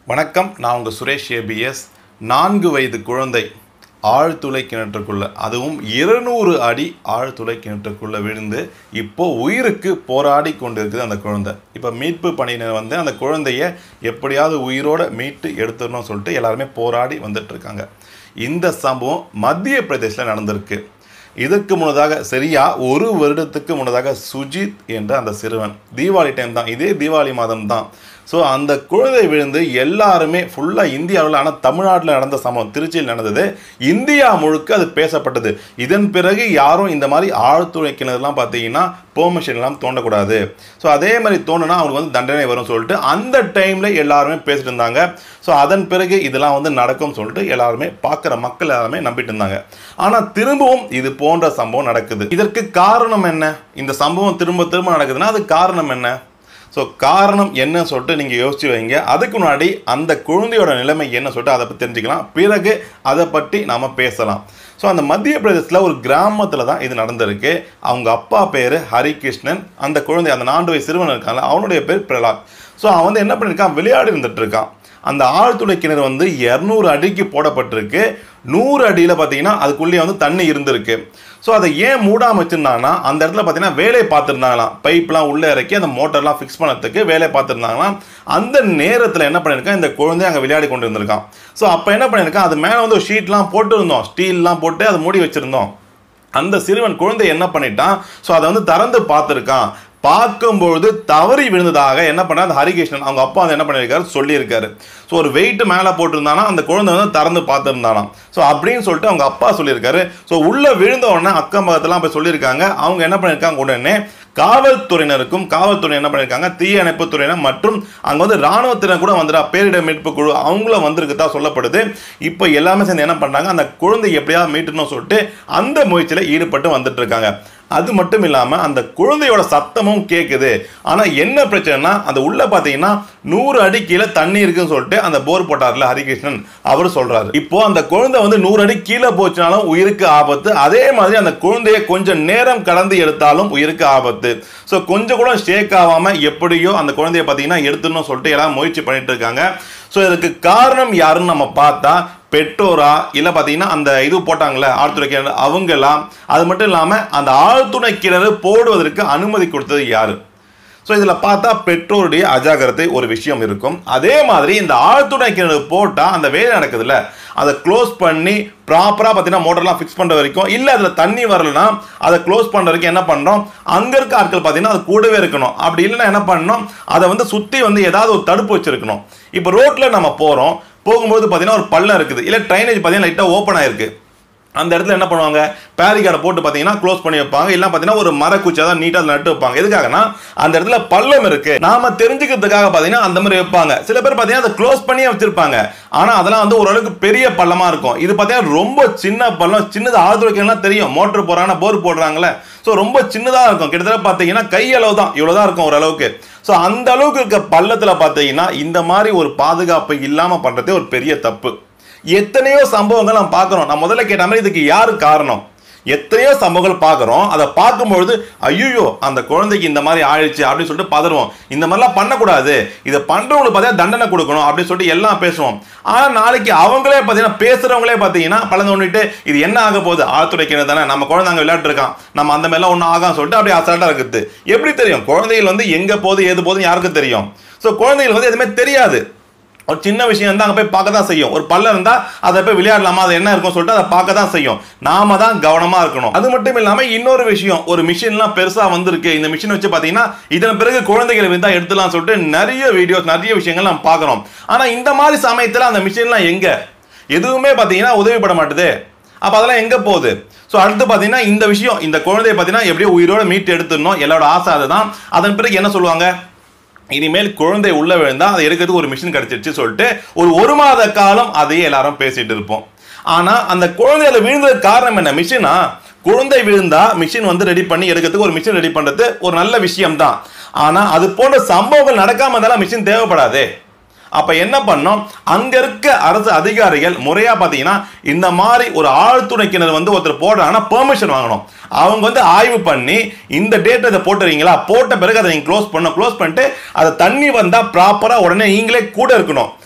வணக்கம் நான் உங்கள் சுரேஷ் ஏபிஎஸ் நான்கு வயது குழந்தை ஆழ்துளை கிணற்றுக்குள்ள அதுவும் இருநூறு அடி ஆழ்துளை கிணற்றுக்குள்ள விழுந்து இப்போ உயிருக்கு போராடி கொண்டிருக்குது அந்த குழந்தை இப்போ மீட்பு பணியினர் வந்து அந்த குழந்தைய எப்படியாவது உயிரோட மீட்டு எடுத்துடணும்னு சொல்லிட்டு எல்லாருமே போராடி வந்துட்டு இருக்காங்க இந்த சம்பவம் மத்திய பிரதேசில் நடந்திருக்கு இதற்கு முன்னதாக சரியா ஒரு வருடத்துக்கு முன்னதாக சுஜித் என்ற அந்த சிறுவன் தீபாவளி டைம் தான் இதே தீபாவளி மாதம் தான் ஸோ அந்த குழந்தை விழுந்து எல்லாருமே ஃபுல்லாக இந்தியாவில் ஆனால் தமிழ்நாட்டில் நடந்த சம்பவம் திருச்சியில் நடந்தது இந்தியா முழுக்க அது பேசப்பட்டது இதன் பிறகு யாரும் இந்த மாதிரி ஆழ்துளை கிணறுலாம் பார்த்தீங்கன்னா பெர்மிஷன் எல்லாம் தோண்டக்கூடாது ஸோ அதே மாதிரி தோணுனா அவங்களுக்கு வந்து தண்டனை வரும் சொல்லிட்டு அந்த டைமில் எல்லாருமே பேசிட்டு இருந்தாங்க ஸோ அதன் பிறகு இதெல்லாம் வந்து நடக்கும்னு சொல்லிட்டு எல்லாருமே பார்க்குற மக்கள் எல்லாருமே நம்பிட்டு இருந்தாங்க ஆனால் திரும்பவும் இது போன்ற சம்பவம் நடக்குது இதற்கு காரணம் என்ன இந்த சம்பவம் திரும்ப திரும்ப நடக்குதுன்னா அது காரணம் என்ன ஸோ காரணம் என்ன சொல்லிட்டு நீங்கள் யோசிச்சு வைங்க அதுக்கு முன்னாடி அந்த குழந்தையோட நிலைமை என்ன சொல்லிட்டு அதை பற்றி தெரிஞ்சுக்கலாம் பிறகு அதை பற்றி நாம் பேசலாம் ஸோ அந்த மத்திய பிரதேசத்தில் ஒரு கிராமத்தில் தான் இது நடந்திருக்கு அவங்க அப்பா பேர் ஹரிகிருஷ்ணன் அந்த குழந்தை அந்த நான்கு வயசு சிறுவன் இருக்காங்க அவனுடைய பேர் பிரலாத் ஸோ அவன் வந்து என்ன பண்ணியிருக்கான் விளையாடி இருந்துட்டு இருக்கான் அந்த ஆழ்துளை கிணறு வந்து இரநூறு அடிக்கு போடப்பட்டிருக்கு நூறு அடியில் பார்த்தீங்கன்னா அதுக்குள்ளேயே வந்து தண்ணி இருந்திருக்கு ஸோ அதை ஏன் மூடாம வச்சிருந்தாங்கன்னா அந்த இடத்துல பார்த்தீங்கன்னா வேலையை பார்த்துருந்தாங்களாம் பைப்லாம் உள்ளே இறக்கி அந்த மோட்டர்லாம் ஃபிக்ஸ் பண்ணதுக்கு வேலையை பார்த்துருந்தாங்களாம் அந்த நேரத்தில் என்ன பண்ணியிருக்கான் இந்த குழந்தை அங்கே விளையாடி கொண்டு இருந்திருக்கான் ஸோ அப்போ என்ன பண்ணியிருக்கான் அது மேலே வந்து ஒரு ஷீட்லாம் போட்டுருந்தோம் ஸ்டீல்லாம் போட்டு அதை மூடி வச்சுருந்தோம் அந்த சிறுவன் குழந்தை என்ன பண்ணிட்டான் ஸோ அதை வந்து திறந்து பார்த்துருக்கான் பார்க்கும்பொழுது தவறி விழுந்ததாக என்ன பண்ண அந்த ஹரிகிருஷ்ணன் அவங்க அப்பா வந்து என்ன பண்ணியிருக்காரு சொல்லியிருக்காரு ஸோ ஒரு வெயிட் மேலே போட்டிருந்தானா அந்த குழந்தை வந்து திறந்து பார்த்துருந்தானாம் ஸோ அப்படின்னு சொல்லிட்டு அவங்க அப்பா சொல்லியிருக்காரு ஸோ உள்ளே விழுந்த உடனே அக்கம் பக்கத்துலாம் போய் சொல்லியிருக்காங்க அவங்க என்ன பண்ணியிருக்காங்க உடனே காவல்துறையினருக்கும் காவல்துறை என்ன பண்ணியிருக்காங்க தீய அணைப்பு துறையினர் மற்றும் அங்கே வந்து ராணுவத்தினர் கூட வந்துடா பேரிடர் மீட்பு குழு அவங்களும் வந்திருக்குதா சொல்லப்படுது இப்போ எல்லாமே சேர்ந்து என்ன பண்ணாங்க அந்த குழந்தை எப்படியாவது மீட்டணும்னு சொல்லிட்டு அந்த முயற்சியில் ஈடுபட்டு வந்துட்டு இருக்காங்க அது மட்டும் இல்லாமல் அந்த குழந்தையோட சத்தமும் கேட்குது ஆனால் என்ன பிரச்சனைனா அந்த உள்ள பார்த்தீங்கன்னா நூறு அடி கீழே தண்ணி இருக்குன்னு சொல்லிட்டு அந்த போர் போட்டார்ல ஹரிகிருஷ்ணன் அவர் சொல்றாரு இப்போ அந்த குழந்தை வந்து நூறு அடி கீழே போச்சுனாலும் உயிருக்கு ஆபத்து அதே மாதிரி அந்த குழந்தைய கொஞ்சம் நேரம் கடந்து எடுத்தாலும் உயிருக்கு ஆபத்து ஸோ கொஞ்சம் கூட ஷேக் ஆகாம எப்படியோ அந்த குழந்தைய பார்த்தீங்கன்னா எடுத்துடணும் சொல்லிட்டு எல்லாம் முயற்சி பண்ணிட்டு இருக்காங்க ஸோ இதுக்கு காரணம் யாருன்னு நம்ம பார்த்தா பெற்றோரா இல்லை பார்த்தீங்கன்னா அந்த இது போட்டாங்களே ஆழ்துளை கிணறு அவங்களாம் அது மட்டும் இல்லாமல் அந்த ஆழ்துளை கிணறு போடுவதற்கு அனுமதி கொடுத்தது யாரு ஸோ இதில் பார்த்தா பெற்றோருடைய அஜாகிரதை ஒரு விஷயம் இருக்கும் அதே மாதிரி இந்த ஆழ்துளை கிணறு போட்டால் அந்த வேலை நடக்குதுல்ல அதை க்ளோஸ் பண்ணி ப்ராப்பராக பார்த்தீங்கன்னா மோட்டர்லாம் ஃபிக்ஸ் பண்ணுற வரைக்கும் இல்லை அதில் தண்ணி வரலனா அதை க்ளோஸ் பண்ணுற வரைக்கும் என்ன பண்ணுறோம் அங்கே இருக்க ஆட்கள் பார்த்தீங்கன்னா அது கூடவே இருக்கணும் அப்படி இல்லைன்னா என்ன பண்ணணும் அதை வந்து சுற்றி வந்து ஏதாவது ஒரு தடுப்பு வச்சிருக்கணும் இப்போ ரோட்டில் நம்ம போகிறோம் போகும்போது பார்த்தீங்கன்னா ஒரு பள்ளம் இருக்குது இல்லை ட்ரைனேஜ் பார்த்தீங்கன்னா லைட்டாக ஓப்பன் ஆயிருக்கு அந்த இடத்துல என்ன பண்ணுவாங்க பேரிகார்டை போட்டு பார்த்தீங்கன்னா க்ளோஸ் பண்ணி வைப்பாங்க இல்லை பார்த்தீங்கன்னா ஒரு மரக்குச்சா தான் நீட்டாக நட்டு வைப்பாங்க எதுக்காகனா அந்த இடத்துல பள்ளம் இருக்கு நாம தெரிஞ்சுக்கிறதுக்காக பார்த்தீங்கன்னா அந்த மாதிரி வைப்பாங்க சில பேர் பார்த்தீங்கன்னா அதை க்ளோஸ் பண்ணியே வச்சிருப்பாங்க ஆனால் அதெல்லாம் வந்து ஓரளவுக்கு பெரிய பள்ளமா இருக்கும் இது பார்த்தீங்கன்னா ரொம்ப சின்ன பள்ளம் சின்னது ஆழ்துளைக்கலாம் தெரியும் மோட்டர் போடுறாங்கன்னா போர் போடுறாங்களே ஸோ ரொம்ப சின்னதாக இருக்கும் கிட்டத்தட்ட பார்த்தீங்கன்னா கை அளவு தான் இவ்வளோதான் இருக்கும் ஓரளவுக்கு ஸோ அந்த அளவுக்கு இருக்க பள்ளத்தில் பார்த்தீங்கன்னா இந்த மாதிரி ஒரு பாதுகாப்பு இல்லாமல் பண்ணுறதே ஒரு பெரிய தப்பு எத்தனையோ சம்பவங்கள் நம்ம பார்க்குறோம் நான் முதல்ல கேட்ட மாதிரி இதுக்கு யார் காரணம் எத்தனையோ சம்பவங்கள் பார்க்குறோம் அதை பார்க்கும்பொழுது ஐயோ அந்த குழந்தைக்கு இந்த மாதிரி ஆயிடுச்சு அப்படின்னு சொல்லிட்டு பதறுவோம் இந்த மாதிரிலாம் பண்ணக்கூடாது இதை பண்ணுறவங்களுக்கு பார்த்தீங்கன்னா தண்டனை கொடுக்கணும் அப்படின்னு சொல்லிட்டு எல்லாம் பேசுவோம் ஆனால் நாளைக்கு அவங்களே பார்த்தீங்கன்னா பேசுகிறவங்களே பார்த்தீங்கன்னா பலந்து ஒன்றிட்டு இது என்ன ஆக போகுது ஆழ்துறை கிணறு தானே நம்ம குழந்தை அங்கே விளையாட்டுருக்கான் நம்ம அந்த மாதிரிலாம் ஒன்றும் ஆகான்னு சொல்லிட்டு அப்படியே அசால்ட்டாக இருக்குது எப்படி தெரியும் குழந்தைகள் வந்து எங்கே போகுது ஏது போகுதுன்னு யாருக்கு தெரியும் ஸோ குழந்தைகள் வந்து எதுவுமே தெரியாது ஒரு சின்ன விஷயம் இருந்தால் அங்கே போய் பார்க்க தான் செய்யும் ஒரு பல்ல இருந்தால் அதை போய் விளையாடலாமா அது என்ன இருக்கும் சொல்லிட்டு அதை பார்க்க தான் செய்யும் நாம தான் கவனமாக இருக்கணும் அது மட்டும் இல்லாமல் இன்னொரு விஷயம் ஒரு மிஷின்லாம் பெருசாக வந்திருக்கு இந்த மிஷின் வச்சு பார்த்தீங்கன்னா இதன் பிறகு குழந்தைகளை வந்து எடுத்துலாம் சொல்லிட்டு நிறைய வீடியோஸ் நிறைய விஷயங்கள் நம்ம பார்க்குறோம் ஆனால் இந்த மாதிரி சமயத்தில் அந்த மிஷின்லாம் எங்கே எதுவுமே பார்த்தீங்கன்னா உதவிப்பட மாட்டுது அப்போ அதெல்லாம் எங்கே போகுது ஸோ அடுத்து பார்த்தீங்கன்னா இந்த விஷயம் இந்த குழந்தைய பார்த்தீங்கன்னா எப்படியோ உயிரோட மீட்டு எடுத்துடணும் எல்லாரோட ஆசை அதுதான் அதன் பிறகு என்ன சொல்லுவாங்க இனிமேல் குழந்தை உள்ள விழுந்தா அதை எடுக்கிறதுக்கு ஒரு மிஷின் கிடைச்சிருச்சு சொல்லிட்டு ஒரு ஒரு மாத காலம் அதையே எல்லாரும் பேசிட்டு இருப்போம் ஆனா அந்த குழந்தை அதில் விழுந்ததுக்கு காரணம் என்ன மிஷினா குழந்தை விழுந்தா மிஷின் வந்து ரெடி பண்ணி எடுக்கிறதுக்கு ஒரு மிஷின் ரெடி பண்றது ஒரு நல்ல விஷயம் தான் ஆனா அது போன்ற சம்பவங்கள் நடக்காம இருந்தாலும் மிஷின் தேவைப்படாதே அப்ப என்ன பண்ணோம் அங்க இருக்க அரசு அதிகாரிகள் முறையா பாத்தீங்கன்னா இந்த மாதிரி ஒரு ஆழ்துணை கிணறு வந்து ஒருத்தர் போடுறாங்கன்னா பெர்மிஷன் வாங்கணும் அவங்க வந்து ஆய்வு பண்ணி இந்த டேட் இதை போட்டுறீங்களா போட்ட பிறகு அதை நீங்க க்ளோஸ் பண்ணணும் க்ளோஸ் பண்ணிட்டு அதை தண்ணி வந்தா ப்ராப்பரா உடனே நீங்களே கூட இருக்கணும்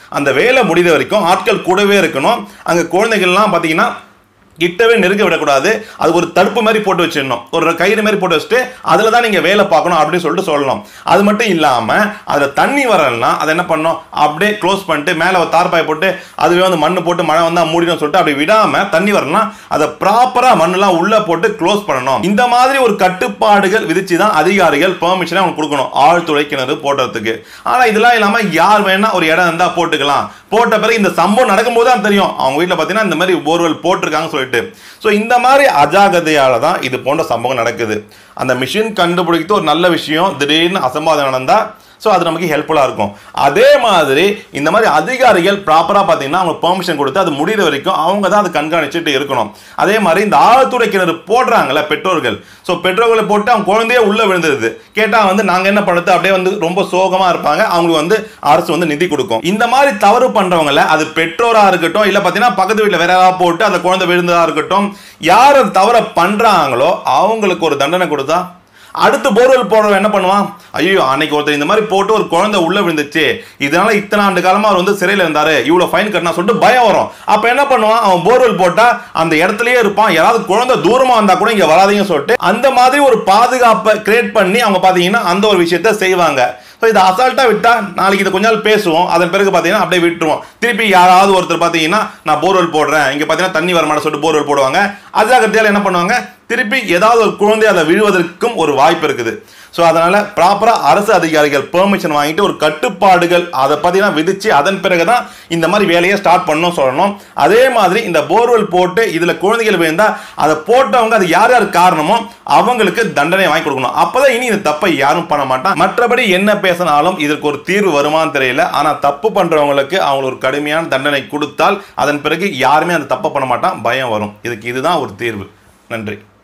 அந்த வேலை முடிகிற வரைக்கும் ஆட்கள் கூடவே இருக்கணும் அங்கே குழந்தைகள்லாம் பார்த்தீங்கன்னா கிட்டவே நெருங்க விடக்கூடாது அது ஒரு தடுப்பு மாதிரி போட்டு வச்சிடணும் ஒரு கயிறு மாதிரி போட்டு வச்சுட்டு அதில் தான் நீங்கள் வேலை பார்க்கணும் அப்படின்னு சொல்லிட்டு சொல்லணும் அது மட்டும் இல்லாமல் அதில் தண்ணி வரலன்னா அதை என்ன பண்ணணும் அப்படியே க்ளோஸ் பண்ணிட்டு மேலே ஒரு தார்பாய் போட்டு அதுவே வந்து மண்ணு போட்டு மழை வந்தால் மூடிடும் சொல்லிட்டு அப்படி விடாமல் தண்ணி வரலன்னா அதை ப்ராப்பராக மண்ணெல்லாம் உள்ளே போட்டு க்ளோஸ் பண்ணணும் இந்த மாதிரி ஒரு கட்டுப்பாடுகள் விதிச்சு தான் அதிகாரிகள் பெர்மிஷனை அவங்க கொடுக்கணும் ஆழ்துளை கிணறு போடுறதுக்கு ஆனால் இதெல்லாம் இல்லாமல் யார் வேணா ஒரு இடம் இருந்தால் போட்டுக்கலாம் போட்ட பிறகு இந்த சம்பவம் நடக்கும்போது தான் தெரியும் அவங்க வீட்டில் பார்த்தீங்கன்னா இந்த மாதிரி போர்வெல் போட்டிருக்காங்கன்னு சொல்லிட்டு ஸோ இந்த மாதிரி அஜாகதையால தான் இது போன்ற சம்பவம் நடக்குது அந்த மிஷின் கண்டுபிடிக்கிறது ஒரு நல்ல விஷயம் திடீர்னு அசம்பாதம் நடந்தால் ஸோ அது நமக்கு ஹெல்ப்ஃபுல்லாக இருக்கும் அதே மாதிரி இந்த மாதிரி அதிகாரிகள் ப்ராப்பராக பார்த்தீங்கன்னா அவங்க பெர்மிஷன் கொடுத்து அது முடிகிற வரைக்கும் அவங்க தான் அதை கண்காணிச்சுட்டு இருக்கணும் அதே மாதிரி இந்த ஆழ்துறை கிணறு போடுறாங்கல்ல பெற்றோர்கள் ஸோ பெற்றோர்களை போட்டு அவங்க குழந்தையே உள்ளே விழுந்துருது கேட்டால் வந்து நாங்கள் என்ன பண்ணுறது அப்படியே வந்து ரொம்ப சோகமாக இருப்பாங்க அவங்களுக்கு வந்து அரசு வந்து நிதி கொடுக்கும் இந்த மாதிரி தவறு பண்ணுறவங்கள அது பெற்றோராக இருக்கட்டும் இல்லை பார்த்தீங்கன்னா பக்கத்து வீட்டில் வேற யாராவது போட்டு அந்த குழந்தை விழுந்ததாக இருக்கட்டும் யார் அது தவறை பண்ணுறாங்களோ அவங்களுக்கு ஒரு தண்டனை கொடுத்தா அடுத்து போர்வெல் போடுறவன் என்ன பண்ணுவான் ஐயோ அன்னைக்கு ஒருத்தர் இந்த மாதிரி போட்டு ஒரு குழந்தை உள்ள விழுந்துச்சு இதனால இத்தனை ஆண்டு காலமா அவர் வந்து சிறையில் இருந்தாரு இவ்வளவு ஃபைன் கட்டினா சொல்லிட்டு பயம் வரும் அப்ப என்ன பண்ணுவான் அவன் போர்வெல் போட்டா அந்த இடத்துலயே இருப்பான் யாராவது குழந்தை தூரமா வந்தா கூட இங்க வராதீங்கன்னு சொல்லிட்டு அந்த மாதிரி ஒரு பாதுகாப்பை கிரியேட் பண்ணி அவங்க பாத்தீங்கன்னா அந்த ஒரு விஷயத்த செய்வாங்க ஸோ இதை அசால்ட்டாக விட்டால் நாளைக்கு இதை கொஞ்ச நாள் பேசுவோம் அதன் பிறகு பார்த்தீங்கன்னா அப்படியே விட்டுருவோம் திருப்பி யாராவது ஒருத்தர் பார்த்தீங்கன்னா நான் போர்வெல் போடுறேன் இங்கே பார்த்தீங்கன்னா தண்ணி வர மாட்டேன் சொல்லிட்டு போர்வெல் போடுவாங்க அஜாக்கிரதையால் என்ன பண்ணுவாங்க திருப்பி ஏதாவது ஒரு குழந்தை அதை விழுவதற்கும் ஒரு வாய்ப்பு இருக்குது ஸோ அதனால் ப்ராப்பராக அரசு அதிகாரிகள் பெர்மிஷன் வாங்கிட்டு ஒரு கட்டுப்பாடுகள் அதை பார்த்தீங்கன்னா விதித்து அதன் பிறகு தான் இந்த மாதிரி வேலையை ஸ்டார்ட் பண்ணணும் சொல்லணும் அதே மாதிரி இந்த போர்வெல் போட்டு இதில் குழந்தைகள் விழுந்தால் அதை போட்டவங்க அது யார் யார் காரணமோ அவங்களுக்கு தண்டனை வாங்கி கொடுக்கணும் அப்போதான் இனி இந்த தப்பை யாரும் பண்ண மாட்டான் மற்றபடி என்ன பேசினாலும் இதற்கு ஒரு தீர்வு வருமான்னு தெரியல ஆனால் தப்பு பண்ணுறவங்களுக்கு அவங்களுக்கு ஒரு கடுமையான தண்டனை கொடுத்தால் அதன் பிறகு யாருமே அந்த தப்பை பண்ண மாட்டான் பயம் வரும் இதுக்கு இதுதான் ஒரு தீர்வு நன்றி